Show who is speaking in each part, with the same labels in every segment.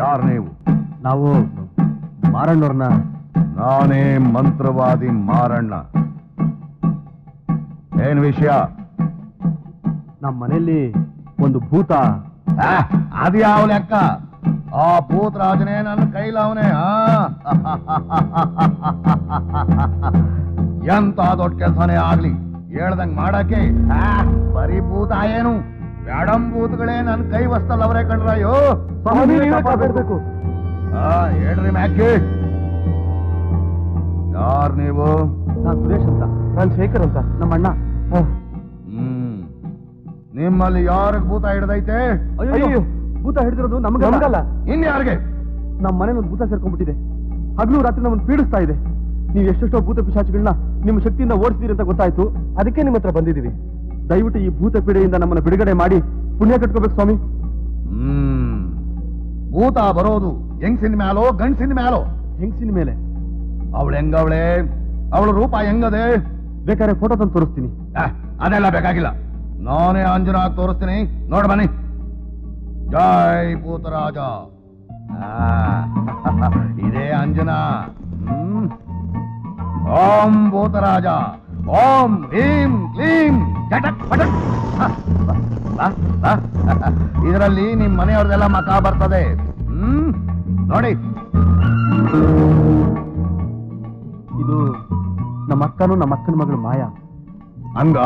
Speaker 1: ಯಾರು ನೀವು
Speaker 2: ನಾವು ಮಾರಣ್ಣವ್ರನ್ನ
Speaker 1: ನಾನೇ ಮಂತ್ರವಾದಿ ಮಾರಣ್ಣ ಏನ್ ವಿಷಯ
Speaker 2: ನಮ್ಮ ಮನೆಯಲ್ಲಿ ಒಂದು ಭೂತ
Speaker 1: ಆ, ಅದು ಯಾವ ಲೆಕ್ಕ ಆ ಭೂತರಾಜನೇ ನನ್ನ ಕೈಲವನೇ ಎಂತ ದೊಡ್ಡ ಕೆಲಸನೇ ಆಗ್ಲಿ ಹೇಳ್ದಂಗ್ ಮಾಡಕ್ಕೆ ಆ, ಬರೀ ಭೂತ ಏನು ಮೇಡಮ್ ಭೂತಗಳೇ ನನ್ನ ಕೈ ವಸ್ತಲ್ ಅವರೇ ಕಂಡ್ರಯ್ಯೋ ಆ, ಹೇಳ್ರಿ ಮ್ಯಾಕಿ ಯಾರ್ ನೀವು
Speaker 2: ನಾನು ಸುರೇಶ್ ಅಂತ ನಾನು ಶೇಖರ್ ಅಂತ ನಮ್ಮ ಅಣ್ಣ
Speaker 1: ಹ್ಮ್ ನಿಮ್ಮಲ್ಲಿ ಯಾರಿಗ್ ಭೂತ ಹಿಡ್ದೈತೆ
Speaker 2: ಅಯ್ಯೋ ಭೂತ ಹಿಡಿದಿರೋದು ನಮಗಲ್ಲ
Speaker 1: ಇನ್ಯಾರಿಗೆ
Speaker 2: ನಮ್ಮ ಮನೇಲಿ ಒಂದು ಭೂತ ಸೇರ್ಕೊಂಡ್ಬಿಟ್ಟಿದೆ ಹಗಲು ರಾತ್ರಿ ನಮ್ಮನ್ನು ಪೀಡಿಸ್ತಾ ಇದೆ ನೀವು ಎಷ್ಟೆಷ್ಟೋ ಭೂತ ಪಿಶಾಚಿಗಳನ್ನ ನಿಮ್ಮ ಶಕ್ತಿಯಿಂದ ಓಡಿಸ್ತೀರಿ ಅಂತ ಗೊತ್ತಾಯ್ತು ಅದಕ್ಕೆ ನಿಮ್ಮ ಹತ್ರ ಬಂದಿದ್ದೀವಿ ದಯವಿಟ್ಟು ಈ ಭೂತ ಪೀಡೆಯಿಂದ ನಮ್ಮನ್ನು ಬಿಡುಗಡೆ ಮಾಡಿ ಪುಣ್ಯ ಕಟ್ಕೋಬೇಕು ಸ್ವಾಮಿ
Speaker 1: ಹ್ಮ್ ಭೂತ ಬರೋದು ಹೆಂಗ್ಸಿನ ಮ್ಯಾಲೋ ಗಂಡ್ಸಿನ ಮ್ಯಾಲೋ
Speaker 2: ಹೆಂಗಸಿನ ಮೇಲೆ
Speaker 1: ಅವಳು ಹೆಂಗವಳೆ ಅವಳ ರೂಪ ಹೆಂಗದೆ
Speaker 2: ಬೇಕಾದ್ರೆ ಫೋಟೋ ತಂದು ತೋರಿಸ್ತೀನಿ
Speaker 1: ಆ, ಅದೆಲ್ಲ ಬೇಕಾಗಿಲ್ಲ ನಾನೇ ಅಂಜನ ತೋರಿಸ್ತೀನಿ ನೋಡ್ ಬನ್ನಿ ಜೈ ಭೂತರಾಜ ಆ, ಇದೇ ಅಂಜನ ಹ್ಮ್ ಓಂ ಭೂತರಾಜ ಓಂ ಹ್ರೀಂ ಕ್ಲೀಂ ಚಟಕ್ ಪಟಕ್ ಇದರಲ್ಲಿ ನಿಮ್ ಮನೆಯವ್ರದೆಲ್ಲ ಮಕ ಬರ್ತದೆ ಹ್ಮ್ ನೋಡಿ
Speaker 2: ಇದು ನಮ್ಮ ಅಕ್ಕನು ನಮ್ಮ ಅಕ್ಕನ ಮಗಳು ಮಾಯಾ
Speaker 1: ಹಂಗ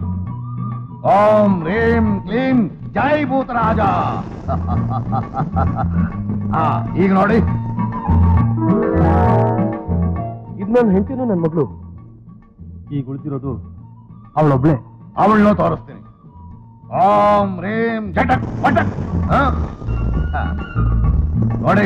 Speaker 1: ಓಂ ಹ್ರೀಂ ಕ್ಲೀಂ ಜೈ ಭೂತರಾಜ ಆ, ಈಗ ನೋಡಿ
Speaker 2: ಇದು ನನ್ನ ಹೆಂಡತಿನೂ ನನ್ನ ಮಗಳು ಈಗ ಉಳಿದಿರೋದು ಅವಳೊಬ್ಳೆ
Speaker 1: ಅವಳನ್ನು ತೋರಿಸ್ತೀನಿ ಓಂ ಹ್ರೀಂ ಜಟಕ್ ಪಟಕ್ ಆ? ಆ. ನೋಡಿ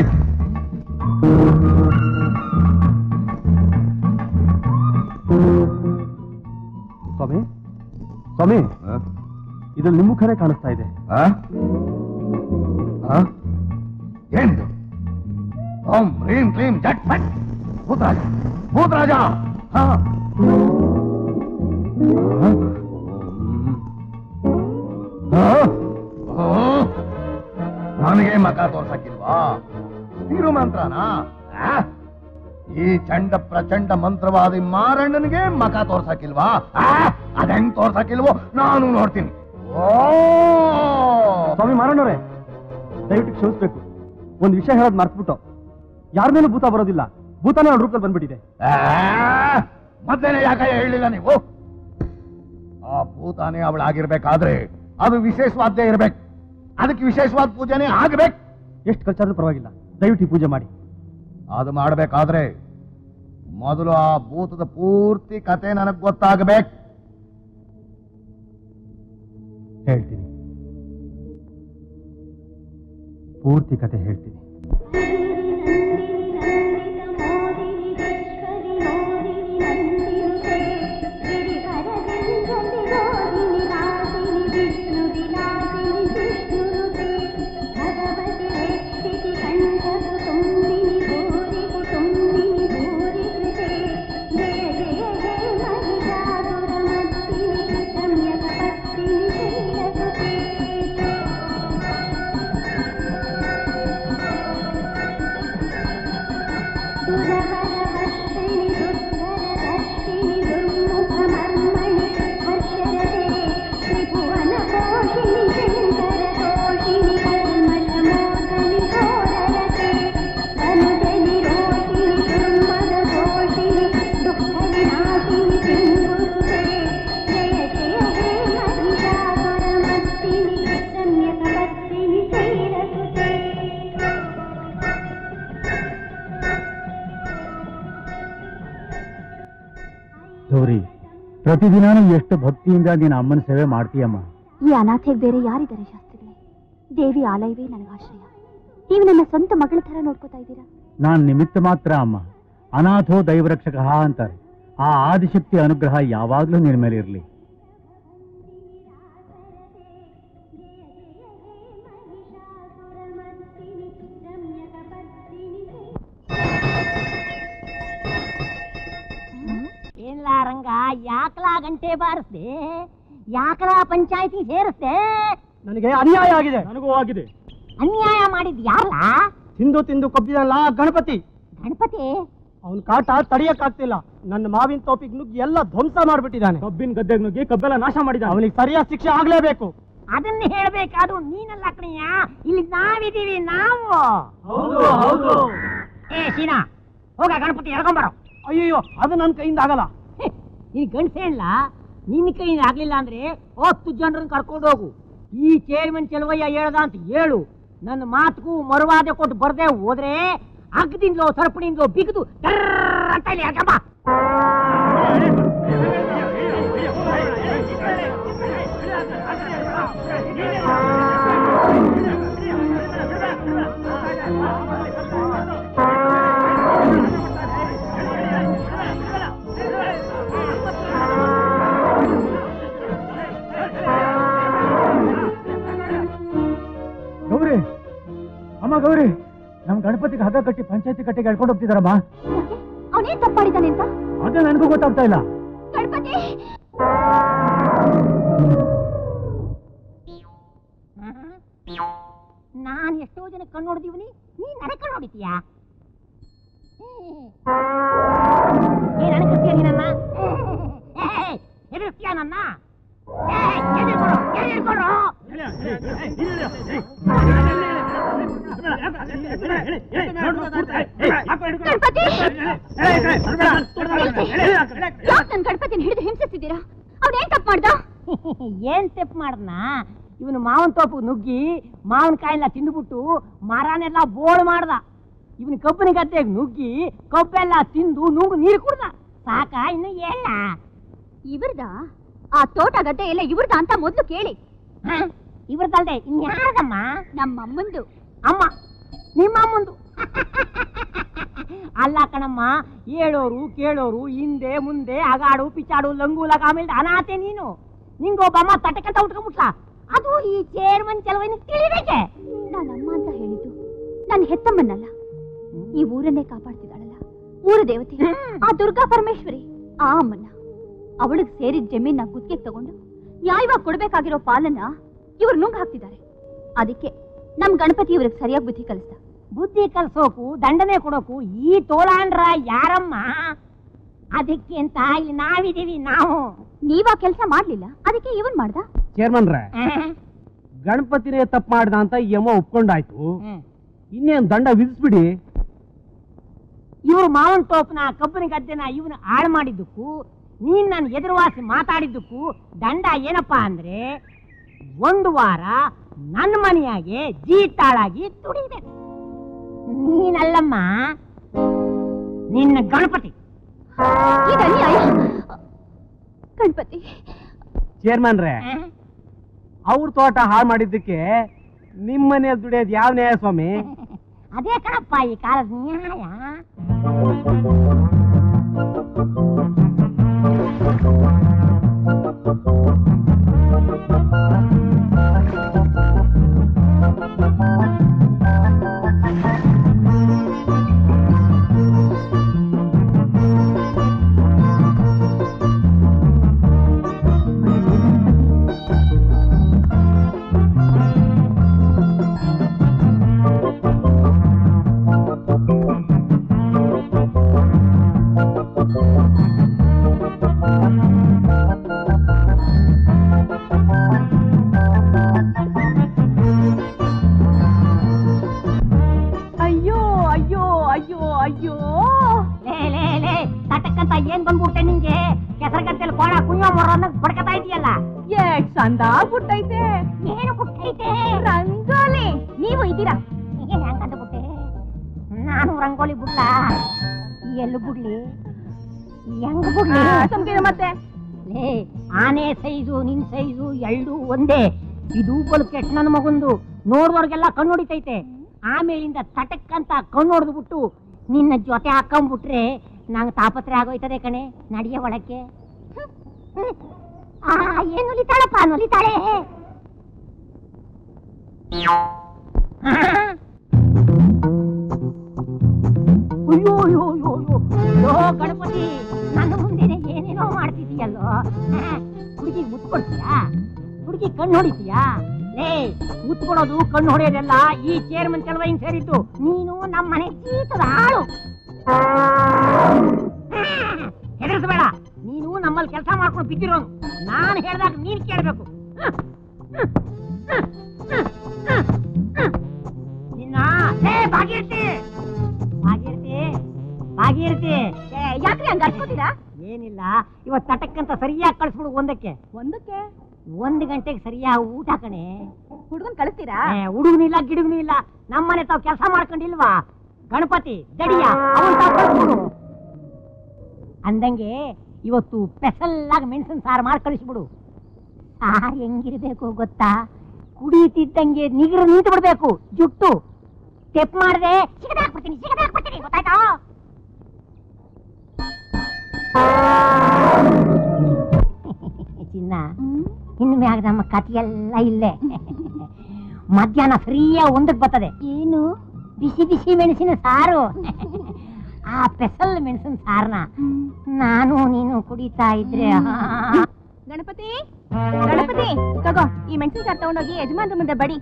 Speaker 2: ಸ್ವಾಮಿ ಸ್ವಾಮಿ
Speaker 1: ಆ?
Speaker 2: ಇದ್ರಲ್ಲಿ ನಿಮ್ಮ ಮುಖನೇ ಕಾಣಿಸ್ತಾ ಇದೆ
Speaker 1: ಆ? ಆ? ಏನಿದು ಓಂ ಹ್ರೀಂ ಕ್ಲೀಂ ಜಟ್ ಪಟ್ ಭೂತರಾಜ ಭೂತರಾಜ ಹಾ ನನಗೆ ಮಕ ತೋರ್ಸಕ್ಕಿಲ್ವಾ ತಿರು ಮಂತ್ರನಾ ಆ? ಈ ಚಂಡ ಪ್ರಚಂಡ ಮಂತ್ರವಾದಿ ಮಾರಣ್ಣನಿಗೆ ಮಕ ತೋರ್ಸಕ್ಕಿಲ್ವಾ ಆ? ಅದೆಂಗ್ ತೋರ್ಸಕ್ಕಿಲ್ವೋ ನಾನು ನೋಡ್ತೀನಿ ಓ
Speaker 2: ಸ್ವಾಮಿ ಮಾರಣ್ಣವ್ರೆ ದಯವಿಟ್ಟು ಕ್ಷಮಿಸ್ಬೇಕು ಒಂದು ವಿಷಯ ಹೇಳೋದು ಮರ್ತ್ಬಿಟ್ಟು ಯಾರ ಮೇಲೂ ಭೂತ ಬರೋದಿಲ್ಲ ಭೂತನೇ ಅವಳ ರೂಪದಲ್ಲಿ ಬಂದ್ಬಿಟ್ಟಿದೆ
Speaker 1: ಆ, ಮೊದ್ಲೇನೆ ಯಾಕೆ ಹೇಳಿಲ್ಲ ನೀವು ಆ ಭೂತಾನೆ ಅವಳಾಗಿರ್ಬೇಕಾದ್ರೆ ಅದು ವಿಶೇಷವಾದ್ದೇ ಇರ್ಬೇಕು ಅದಕ್ಕೆ ವಿಶೇಷವಾದ ಪೂಜೆನೇ ಆಗ್ಬೇಕು
Speaker 2: ಎಷ್ಟು ಖರ್ಚಾದ್ರೂ ಪರವಾಗಿಲ್ಲ ದಯವಿಟ್ಟು ಈ ಪೂಜೆ ಮಾಡಿ
Speaker 1: ಅದು ಮಾಡಬೇಕಾದ್ರೆ ಮೊದಲು ಆ ಭೂತದ ಪೂರ್ತಿ ಕತೆ ನನಗೆ ಗೊತ್ತಾಗಬೇಕು
Speaker 2: ಹೇಳ್ತೀನಿ ಪೂರ್ತಿ ಕತೆ ಹೇಳ್ತೀನಿ ಗೌರಿ ಪ್ರತಿದಿನಾನು ಎಷ್ಟು ಭಕ್ತಿಯಿಂದ ನೀನು ಅಮ್ಮನ ಸೇವೆ ಮಾಡ್ತೀಯಮ್ಮ
Speaker 3: ಈ ಅನಾಥೆಗೆ ಬೇರೆ ಯಾರಿದ್ದಾರೆ ಶಾಸ್ತ್ರಿಗಳೇ ದೇವಿ ಆಲಯವೇ ನನಗಾಶ್ರಯ ನೀವು ನನ್ನ ಸ್ವಂತ ಮಗಳ ತರ ನೋಡ್ಕೋತಾ ಇದ್ದೀರಾ
Speaker 2: ನಾನ್ ನಿಮಿತ್ತ ಮಾತ್ರ ಅಮ್ಮ ಅನಾಥೋ ದೈವರಕ್ಷಕ ಅಂತಾರೆ ಆ ಆದಿಶಕ್ತಿ ಅನುಗ್ರಹ ಯಾವಾಗ್ಲೂ ನಿನ್ ಮೇಲೆ ಇರ್ಲಿ
Speaker 4: ಏನ್ಲ ರಂಗ ಯಾಕಲ ಗಂಟೆ ಬಾರಿಸ್ದೆ ಯಾಕಲ ಪಂಚಾಯತಿ ಸೇರಿಸ್ದೆ
Speaker 2: ನನಗೆ ಅನ್ಯಾಯ ಆಗಿದೆ ನನಗೂ ಆಗಿದೆ
Speaker 4: ಅನ್ಯಾಯ ಮಾಡಿದ್ ಯಾರಲ್ಲ
Speaker 5: ತಿಂದು ತಿಂದು ಕೊಬ್ಬಿದಲ್ಲ ಗಣಪತಿ
Speaker 4: ಗಣಪತಿ
Speaker 5: ಅವನ್ ಕಾಟ ತಡಿಯಕ್ಕಾಗ್ತಿಲ್ಲ ನನ್ನ ಮಾವಿನ ತೋಪಿಗೆ ನುಗ್ಗಿ ಎಲ್ಲ ಧ್ವಂಸ ಮಾಡ್ಬಿಟ್ಟಿದ್ದಾನೆ ಕಬ್ಬಿನ ಗದ್ದೆಗೆ ನುಗ್ಗಿ ಕಬ್ಬೆಲ್ಲ ನಾಶ ಮಾಡಿದ ಅವನಿಗೆ ಸರಿಯಾದ ಶಿಕ್ಷೆ ಆಗ್ಲೇಬೇಕು
Speaker 4: ಅದನ್ನ ಹೇಳ್ಬೇಕಾದ್ರು ನೀನಲ್ಲ ಕಣಯ್ಯ ಇಲ್ಲಿ ನಾವಿದೀವಿ ನಾವು
Speaker 5: ಹೌದು ಹೌದು
Speaker 4: ಏ ಸೀನಾ ಹೋಗ ಗಣಪತಿ ಎಳ್ಕೊಂಬರೋ
Speaker 5: ಅಯ್ಯೋ ಅದು ನನ್ನ ಕೈಯಿಂದ ಆಗಲ್ಲ
Speaker 4: ಈ ಗಂಡಸೆ ಇಲ್ಲ ನಿನ್ನ ಕೈಯಿಂದ ಆಗ್ಲಿಲ್ಲ ಅಂದ್ರೆ ಹತ್ತು ಜನರನ್ನ ಕರ್ಕೊಂಡು ಹೋಗು ಈ ಚೇರ್ಮನ್ ಚೆಲುವಯ್ಯ ಹೇಳ್ದ ಅಂತ ಹೇಳು ನನ್ನ ಮಾತುಗೂ ಮರುವಾದ ಕೊಟ್ಟು ಬರ್ದೆ ಹೋದ್ರೆ ಹಗ್ಗದಿಂದಲೋ ಸರಪಣಿಯಿಂದಲೋ ಬಿಗಿದು ಡರ್ರ್ ಅಂತ ಇಲ್ಲಿ ಎಳ್ಕೊಂಬ.
Speaker 5: ಗೌರಿ ಅಮ್ಮ ಗೌರಿ ನಮ್ ಗಣಪತಿಗೆ ಹಗ್ಗ ಕಟ್ಟಿ ಪಂಚಾಯತಿ ಕಟ್ಟಿಗೆ ಎಳ್ಕೊಂಡು ಹೋಗ್ತಿದಾರಮ್ಮ
Speaker 3: ಅವನೇನ್ ತಪ್ಪು ಮಾಡಿದ್ದಾನೆ ಅಂತ
Speaker 5: ಅದೇ ನನಗೂ ಗೊತ್ತಾಗ್ತಾ ಇಲ್ಲ
Speaker 3: ಗಣಪತಿ
Speaker 4: ನಾನ್ ಎಷ್ಟೋ ಜನ ಕಣ್ಣು ನೋಡಿದೀವನಿ ನೀ ನನಗೆ ಕಣ್ಣು ನೋಡಿತೀಯಾ ಏ ನನಗಿಸ್ತೀಯ ನೀನನ್ನ ಎದುರಿಸ್ತೀಯ ನನ್ನ ಏಯ್, ಎದುರ್ಕೊಡು, ಎದುರ್ಕೊಡು.
Speaker 3: ಗಣಪತಿ ಯಾಕೆ ನನ್ ಗಣಪತಿನ ಹಿಡಿದು ಹಿಂಸಿಸ್ತಿದ್ದೀರಾ ಅವನೇನ್ ತಪ್ಪು ಮಾಡ್ದ
Speaker 4: ಏನ್ ತೆಪ್ಪು ಮಾಡ್ದನ ಇವನು ಮಾವನ್ ತೋಪು ನುಗ್ಗಿ ಮಾವನ ಕಾಯಿಲ್ಲ ತಿಂದ್ಬಿಟ್ಟು ಮರನೆಲ್ಲ ಬೋಳು ಮಾಡ್ದ ಇವನ್ ಕಬ್ಬಿನ ಗದ್ದೆಗೆ ನುಗ್ಗಿ ಕಬ್ಬೆಲ್ಲ ತಿಂದು ನುಂಗು ನೀರು ಕುಡ್ದ ಸಾಕ ಇನ್ನು ಏಳ
Speaker 3: ಇವ್ರದ ಆ ತೋಟ ಗದ್ದೆ ಎಲ್ಲ ಇವ್ರದ ಅಂತ ಮೊದ್ಲು ಕೇಳಿ
Speaker 4: ಇವ್ರದಲ್ದೆ ಇನ್ಯಾರದಮ್ಮ
Speaker 3: ನಮ್ಮ ಅಮ್ಮಂದು
Speaker 4: ಅಮ್ಮ ನಿಮ್ಮ ಅಮ್ಮಂದು ಅಲ್ಲ ಕಣಮ್ಮ ಹೇಳೋರು ಕೇಳೋರು ಹಿಂದೆ ಮುಂದೆ ಅಗಾಡು ಪಿಚಾಡು ಲಂಗು ಲಗಾಮಿಲ್ದ ಅನಾಥೆ ನೀನು ನಿಂಗೊಬ್ಬಮ್ಮ ತಟಕಂತ ಉಟ್ಕೊಂಡ್ಬಿಟ್ಲ ಅದು ಈ ಚೇರ್ಮನ್ ಕೆಲವನ್ನ ತಿಳಿಬೇಕೆ
Speaker 3: ನಾನು ಅಮ್ಮ ಅಂತ ಹೇಳಿದ್ದು ನನ್ನ ಹೆತ್ತಮ್ಮನ್ನಲ್ಲ ಈ ಊರನ್ನೇ ಕಾಪಾಡ್ತಿದ್ದಾಳಲ್ಲ ಊರ ದೇವತೆ ಆ ದುರ್ಗಾ ಪರಮೇಶ್ವರಿ ಆ ಅಮ್ಮನ್ನ ಅವಳಿಗೆ ಸೇರಿದ ಜಮೀನ ಗುತ್ತಿಗೆ ತಗೊಂಡು ನ್ಯಾಯವಾಗಿ ಕೊಡ್ಬೇಕಾಗಿರೋ ಪಾಲನ್ನ ಇವ್ರು ನುಂಗ್ ಹಾಕ್ತಿದ್ದಾರೆ ಅದಕ್ಕೆ ನಮ್ ಗಣಪತಿ ಇವ್ರಿಗೆ ಸರಿಯಾಗಿ ಬುದ್ಧಿ ಕಲಿಸ್ದ
Speaker 4: ಬುದ್ಧಿ ಕಲ್ಸೋಕು ದಂಡನೆ ಕೊಡೋಕು ಈ ತೋಳಾಂಡ್ರ ಯಾರಮ್ಮ ಅದಕ್ಕೆ ಅಂತ ಇಲ್ಲಿ ನಾವಿದೀವಿ ನಾವು
Speaker 3: ನೀವಾ ಕೆಲಸ ಮಾಡ್ಲಿಲ್ಲ ಅದಕ್ಕೆ ಇವನ್ ಮಾಡ್ದ
Speaker 5: ಚೇರ್ಮನ್ರೆ ಗಣಪತಿನೇ ತಪ್ಪು ಮಾಡ್ದ ಅಂತ ಈ ಅಮ್ಮ ಒಪ್ಕೊಂಡಾಯ್ತು ಇನ್ನೇನ್ ದಂಡ ವಿಧಿಸ್ಬಿಡಿ
Speaker 4: ಇವ್ರು ಮಾವನ್ ತೋಪನ ಕಬ್ಬಿನ ಗದ್ದೆನ ಇವನು ಹಾಳು ಮಾಡಿದ್ದಕ್ಕೂ ನೀನ್ ನನ್ನ ಎದುರುವಾಸಿ ಮಾತಾಡಿದ್ದಕ್ಕೂ ದಂಡ ಏನಪ್ಪಾ ಅಂದ್ರೆ ಒಂದು ವಾರ ನನ್ನ ಮನೆಯಾಗೆ ಜೀತಾಳಾಗಿ ತುಡಿಬೇಕು ನೀನಲ್ಲಮ್ಮ ನಿನ್ನ ಗಣಪತಿ
Speaker 3: ಇದು ಅನ್ಯಾಯ ಗಣಪತಿ
Speaker 5: ಚೇರ್ಮನ್ರೆ ಅವ್ರ ತೋಟ ಹಾಳು ಮಾಡಿದ್ದಕ್ಕೆ ನಿಮ್ಮನೆ ದುಡಿಯೋದು ಯಾವ ನ್ಯಾಯ ಸ್ವಾಮಿ
Speaker 4: ಅದೇ ಕಣಪ್ಪ ಈ ಕಾಲದ ನ್ಯಾಯ
Speaker 3: ಅಯ್ಯೋ ಅಯ್ಯೋ ಅಯ್ಯೋ ಅಯ್ಯೋ
Speaker 4: ಲೇ ಲೇ ಲೇ ತಟಕ್ಕಂತ ಏನ್ ಬಂದ್ಬಿಟ್ಟೆ ನಿಂಗೆ ಕೆಸರಗಟ್ಟೆಲ್ ಕೋಣ ಕುಯ್ಯೋ ಮೊರನ್ನ ಬಡ್ಕತಾ ಇದೆಯಲ್ಲ
Speaker 3: ಎಷ್ಟ್ ಚಂದ ಆಗ್ಬಿಟ್ಟೈತೆ
Speaker 4: ಏನು ಬಿಟ್ಟೈತೆ
Speaker 3: ರಂಗೋಲಿ ನೀವು ಇದ್ದೀರಾ
Speaker 4: ಏನ್ ಹೆಂಗಂತ ಬಿಟ್ಟೆ ನಾನು ರಂಗೋಲಿ ಬಿಡ್ಲ ಎಲ್ಲಿ ಬಿಡ್ಲಿ ಹೆಂಗ್ ಬಿಡ್ಲಿ
Speaker 3: ಸುಮ್ಕಿರು ಮತ್ತೆ
Speaker 4: ಲೇ ಆನೆ ಸೈಜು ನಿನ್ ಸೈಜು ಎರಡು ಒಂದೇ ಇದು ಬಲು ಕೆಟ್ಟ ನನ್ನ ಮಗಂದು ನೋಡುವವ್ರಿಗೆಲ್ಲ ಕಣ್ಣು ಹೊಡಿತೈತೆ ಆಮೇಲಿಂದ ತಟಕ್ ಅಂತ ಕಣ್ಣು ಹೊಡೆದು ಬಿಟ್ಟು ನಿನ್ನ ಜೊತೆ ಹಾಕೊಂಡ್ಬಿಟ್ರೆ ನಂಗೆ ತಾಪತ್ರೆ ಆಗೋಯ್ತದೆ ಕಣೆ ನಡಿಯ ಒಳಕ್ಕೆ ಆ ಏನು ನುಲಿತಾಳಪ್ಪ ನುಲಿತಾಳೆ ಅಯ್ಯೋ ಅಯ್ಯೋ ಅಯ್ಯೋ ಅಯ್ಯೋ ಅಯ್ಯೋ ಗಣಪತಿ ನನ್ನ ಮುಂದೆನೆ ಏನೇನೋ ಮಾಡ್ತಿದೀಯಲ್ಲೋ ಹುಡುಗಿ ಮುತ್ಕೊಡ್ತೀಯಾ ಹುಡುಗಿ ಕಣ್ಣು ಹೊಡಿತೀಯಾ ಲೇ ಕೂತ್ಕೊಳ್ಳೋದು ಕಣ್ಣು ಹೊಡೆಯೋದೆಲ್ಲ ಈ ಚೇರ್ಮನ್ ಚಲವೈನ್ ಸೇರಿದ್ದು ನೀನು ನಮ್ಮ ಮನೆ ಜೀತದ ಆಳು ಹೆದರ್ಸಬೇಡ ನೀನು ನಮ್ಮಲ್ಲಿ ಕೆಲಸ ಮಾಡ್ಕೊಂಡು ಬಿದ್ದಿರೋನು ನಾನು ಹೇಳ್ದಾಗ ನೀನ್ ಕೇಳ್ಬೇಕು ನಿನ್ನ ಏ ಭಾಗೀರ್ತಿ ಭಾಗೀರ್ತಿ ಭಾಗೀರ್ತಿ
Speaker 3: ಏ, ಯಾಕ್ರಿ ಹಂಗ ಅರ್ಸ್ಕೊತೀರಾ
Speaker 4: ಏನಿಲ್ಲ ಇವತ್ತು ತಟಕ್ಕಂತ ಸರಿಯಾಗಿ ಕಳಿಸ್ಬಿಡು ಒಂದಕ್ಕೆ
Speaker 3: ಒಂದಕ್ಕೆ
Speaker 4: ಒಂದು ಗಂಟೆಗೆ ಸರಿಯಾಗಿ ಊಟ ಕಣೆ
Speaker 3: ಹುಡುಗನ್ ಕಳಿಸ್ತೀರಾ
Speaker 4: ಹುಡುಗನಿಲ್ಲ ಗಿಡುಗನು ಇಲ್ಲ ನಮ್ಮನೆ ತಾವ್ ಕೆಲಸ ಮಾಡ್ಕೊಂಡಿಲ್ವಾ ಗಣಪತಿ ದಡಿಯ ಅವನ್ ತಾವ್ ಕಳ್ಸ್ಬಿಡು ಅಂದಂಗೆ ಇವತ್ತು ಸ್ಪೆಷಲ್ ಮೆಣಸಿನ ಸಾರು ಮಾಡಿ ಕಳಿಸ್ಬಿಡು ಸಾರು ಹೆಂಗಿರ್ಬೇಕು ಗೊತ್ತಾ ಕುಡಿತಿದ್ದಂಗೆ ನಿಗರು ನಿಂತು ಬಿಡ್ಬೇಕು ಜುಟ್ಟು ಸ್ಟೆಪ್ ಮಾಡದೆ ಸಿಗದಾಕ್ಬಿಡ್ತೀನಿ ಸಿಗದಾಕ್ಬಿಡ್ತೀನಿ ಗೊತ್ತಾಯ್ತಾ ಚಿನ್ನ ಇನ್ನು ಮ್ಯಾಗ ನಮ್ಮ ಕಥೆಯೆಲ್ಲ ಇಲ್ಲೇ ಮಧ್ಯಾಹ್ನ ಸರಿಯಾಗಿ ಒಂದಕ್ಕೆ ಬರ್ತದೆ
Speaker 3: ಏನು
Speaker 4: ಬಿಸಿ ಬಿಸಿ ಮೆಣಸಿನ ಸಾರು ಆ ಸ್ಪೆಷಲ್ ಮೆಣಸಿನ ಸಾರನ ನಾನು ನೀನು ಕುಡಿತಾ ಇದ್ರೆ ಆ,
Speaker 3: ಗಣಪತಿ ಗಣಪತಿ ತಗೋ ಈ ಮೆಣಸಿನ ಸಾರ್ ತಗೊಂಡೋಗಿ ಯಜಮಾನ್ರ ಮುಂದೆ ಬಡಿ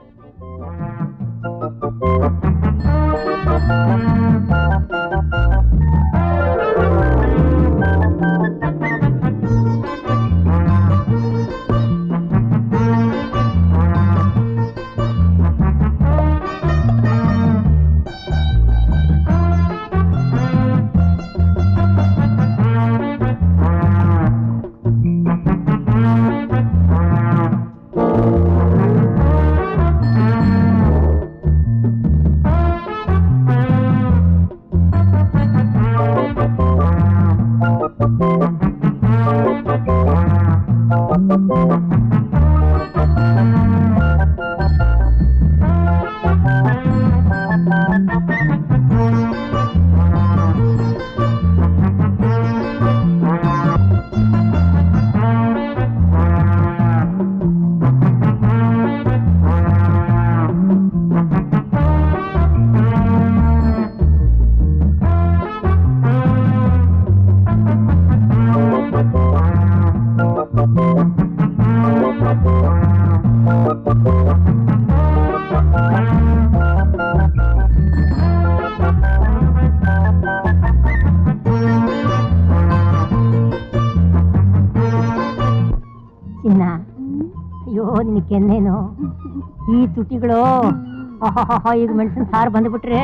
Speaker 4: ಚಿನ್ನ ಅಯ್ಯೋ ನಿನ್ ಕೆನ್ನೇನು ಈ ತುಟಿಗಳು ಆಹಾಹಾಹಾ, ಈಗ ಮೆಣಸಿನ ಸಾರು ಬಂದ್ಬಿಟ್ರೆ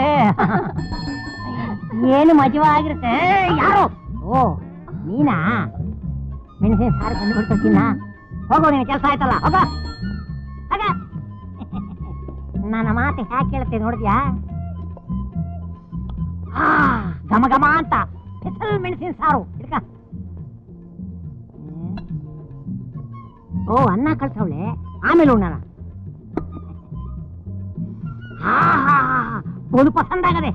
Speaker 4: ಏನು ಮಜವಾಗಿರುತ್ತೆ ಯಾರು ಓ ನೀನಾ ಮೆಣಸಿನ ಸಾರು ಬಂದ್ಬಿಡ್ತು ಚಿನ್ನ ಹೋಗೋ ನಿನ್ನ ಕೆಲಸ ಆಯ್ತಲ್ಲ ಹೋಗ ಹೋಗ ನನ್ನ ಮಾತು ಹ್ಯಾಕೆ ಕೇಳುತ್ತೆ ನೋಡಿದ್ಯಾ ಆ ಘಮ ಘಮ ಅಂತ ಸ್ಪೆಷಲ್ ಮೆಣಸಿನ ಸಾರು ಹಿಡ್ಕ ಹ್ಮ್. ಓ ಅನ್ನ ಕಳ್ಸವಳೆ ಆಮೇಲೆ ಉಣ್ಣೋಣ ಹಾ ಹಾ ಬೋದು ಪಸಂದ್ ಆಗದೆ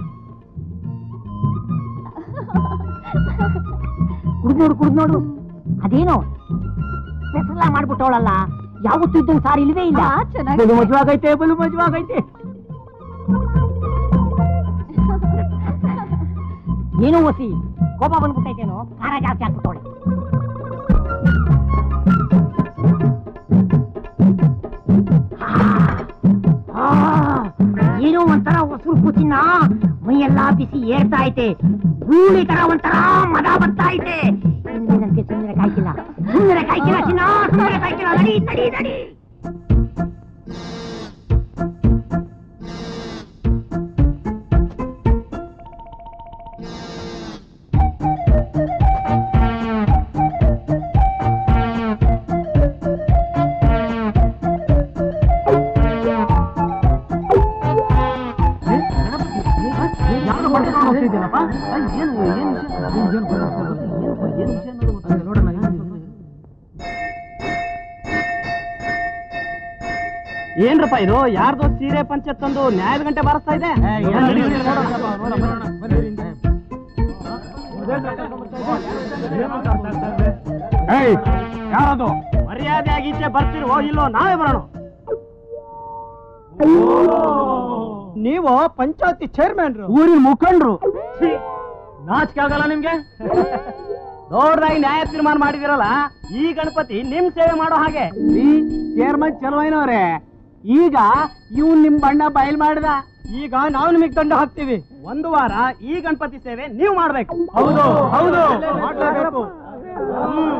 Speaker 4: ಕುಡ್ದು ನೋಡು ಕುಡ್ದು ನೋಡು ಅದೇನು ಸ್ಪೆಷಲ್ ಮಾಡ್ಬಿಟ್ಟವಳಲ್ಲ ಯಾವತ್ತೂ ಇದ್ದಂಗೆ ಸಾರು ಇಲ್ವೇ ಇಲ್ಲ
Speaker 3: ಆ, ಚೆನ್ನಾಗಿದೆ.
Speaker 4: ಬಲು ಮಜವಾಗೈತೆ ಬಲು ಮಜವಾಗೈತೆ ಏನೋ ಒಸಿ ಕೋಪ ಬಂದ್ಬಿಟ್ಟೈತೇನೋ ಖಾರ ಜಾಸ್ತಿ ಹಾಕ್ಬಿಟ್ಟವಳೆ ಆ, ಏನೋ ಒಂಥರ ಹೊಸರು ಕೂತಿನ ಮೈಯೆಲ್ಲ ಬಿಸಿ ಏರ್ತಾ ಐತೆ ಗೂಳಿ ತರ ಒಂಥರ ಮದ ಬರ್ತಾ ಐತೆ ಇನ್ಮೇಲೆ ನನ್ಗೆ ಸುಮ್ಮನೆ ಕಾಯ್ಕಿಲ್ಲ ಸುಮ್ಮನೆ ಕಾಯ್ಕಿಲ್ಲ ಚಿನ್ನ ಸುಮ್ಮನೆ ಕಾಯ್ಕಿಲ್ಲ ನಡಿ ನಡಿ ನಡಿ
Speaker 5: ಏನ್ರಪ್ಪ ಇದು ಯಾರ್ದೋ ಸೀರೆ ಪಂಚೆ ತಂದು ನ್ಯಾಯದ ಗಂಟೆ ಬಾರಿಸ್ತಾ ಇದೆ
Speaker 1: ಯಾರದು
Speaker 5: ಮರ್ಯಾದೆಯಾಗಿ ಈಚೆ ಬರ್ತಿರೋ ಇಲ್ಲೋ ನಾವೇ ಬರೋಣ ನೀವು ಪಂಚಾಯತಿ ಚೇರ್ಮನ್ ಊರಿನ ಮುಖಂಡ್ರು ನಾಚಿಕೆ ಆಗಲ್ಲ ನಿಮ್ಗೆ ದೊಡ್ಡದಾಗಿ ನ್ಯಾಯ ತೀರ್ಮಾನ ಮಾಡಿದಿರಲ್ಲ ಈ ಗಣಪತಿ ನಿಮ್ ಸೇವೆ ಮಾಡೋ ಹಾಗೆ ಚೇರ್ಮನ್ ಚಲುವೈನವ್ರೆ ಈಗ ಇವ್ ನಿಮ್ ಬಣ್ಣ ಬಯಲ್ ಮಾಡಿದ ಈಗ ನಾವು ನಿಮಗೆ ದಂಡ ಹಾಕ್ತೀವಿ ಒಂದು ವಾರ ಈ ಗಣಪತಿ ಸೇವೆ ನೀವು ಮಾಡ್ಬೇಕು ಹೌದು ಹೌದು ಮಾಡ್ಲೇಬೇಕು. ಹ್ಮ್.